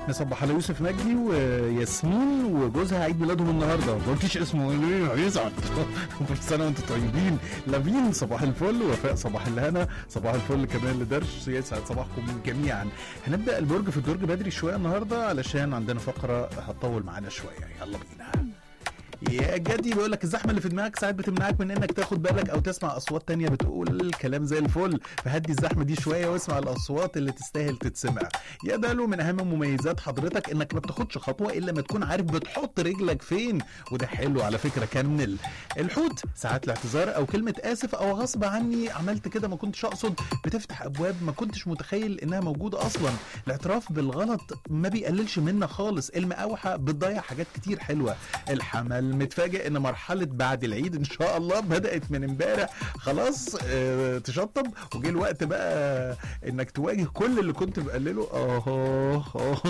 نصبح على يوسف نجدي وياسمين وجوزها عيد ميلادهم النهارده ما قلتيش اسمه ايه هيزعل كل سنه وانتم طيبين لافين صباح الفل وفاء صباح الهنا صباح الفل كمان لدرش يسعد صباحكم جميعا هنبدا البرج في الدرج بدري شويه النهارده علشان عندنا فقره هتطول معانا شويه يلا بينا يا جدي بيقول لك الزحمه اللي في دماغك ساعات بتمنعك من انك تاخد بالك او تسمع اصوات تانية بتقول الكلام زي الفل فهدي الزحمه دي شويه واسمع الاصوات اللي تستاهل تتسمع يا دالو من اهم مميزات حضرتك انك ما بتاخدش خطوه الا ما تكون عارف بتحط رجلك فين وده حلو على فكره كمل الحوت ساعات الاعتذار او كلمه اسف او غصب عني عملت كده ما كنتش اقصد بتفتح ابواب ما كنتش متخيل انها موجوده اصلا الاعتراف بالغلط ما بيقللش منا خالص المقاوحه بتضيع حاجات كتير حلوه الحمل متفاجئ ان مرحله بعد العيد ان شاء الله بدات من امبارح خلاص اه تشطب وجه الوقت بقى انك تواجه كل اللي كنت مقلله اه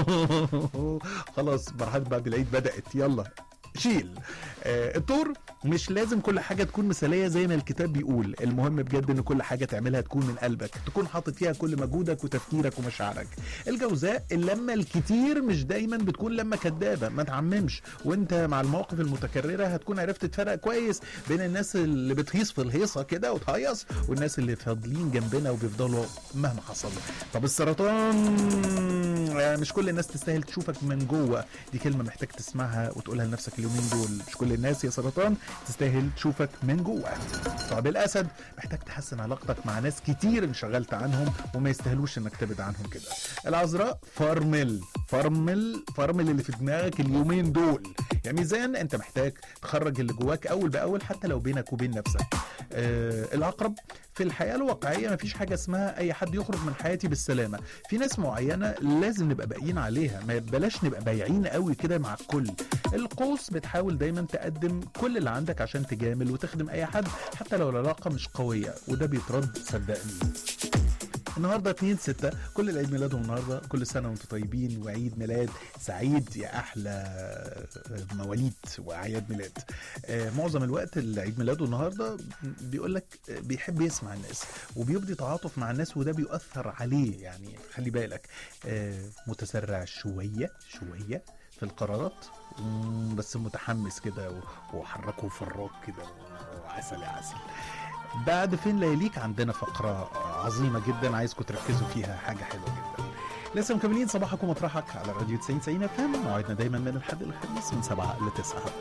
آه، خلاص مرحله بعد العيد بدات يلا شيل آه الطور مش لازم كل حاجه تكون مثاليه زي ما الكتاب بيقول المهم بجد ان كل حاجه تعملها تكون من قلبك تكون حاطط فيها كل مجهودك وتفكيرك ومشاعرك الجوزاء اللمه الكتير مش دايما بتكون لمه كدابه ما تعممش وانت مع المواقف المتكرره هتكون عرفت تفرق كويس بين الناس اللي بتهيص في الهيصه كده وتهيص والناس اللي فاضلين جنبنا وبيفضلوا مهما حصل طب السرطان آه، مش كل الناس تستاهل تشوفك من جوه دي كلمه محتاج تسمعها وتقولها لنفسك اليومين دول مش كل الناس يا سرطان تستاهل تشوفك من جوه طب الاسد محتاج تحسن علاقتك مع ناس كتير انشغلت عنهم وما يستاهلوش انك تبعد عنهم كده العذراء فرمل فرمل فرمل اللي في دماغك اليومين دول يا ميزان انت محتاج تخرج اللي جواك اول باول حتى لو بينك وبين نفسك آه العقرب في الحياه الواقعيه مفيش حاجه اسمها اي حد يخرج من حياتي بالسلامه في ناس معينه لازم نبقى باقيين عليها ما بلاش نبقى بايعين قوي كده مع الكل القوس بتحاول دايما تقدم كل اللي عندك عشان تجامل وتخدم اي حد حتى لو العلاقه مش قويه وده بيترد صدقني النهارده 2 6 كل اللي عيد ميلادهم النهارده كل سنه وانتم طيبين وعيد ميلاد سعيد يا احلى مواليد واعياد ميلاد آه، معظم الوقت اللي عيد ميلاده النهارده بيقول لك بيحب يسمع الناس وبيبدي تعاطف مع الناس وده بيؤثر عليه يعني خلي بالك آه، متسرع شويه شويه في القرارات مم، بس متحمس كده و- وحركه فراك كده وعسل يا عسل بعد فين لياليك عندنا فقرة عظيمة جدا عايزكم تركزوا فيها حاجة حلوة جدا لسه مكملين صباحك ومطرحك على راديو 90 90 اف ام موعدنا دايما من الحد للخميس من 7 ل 9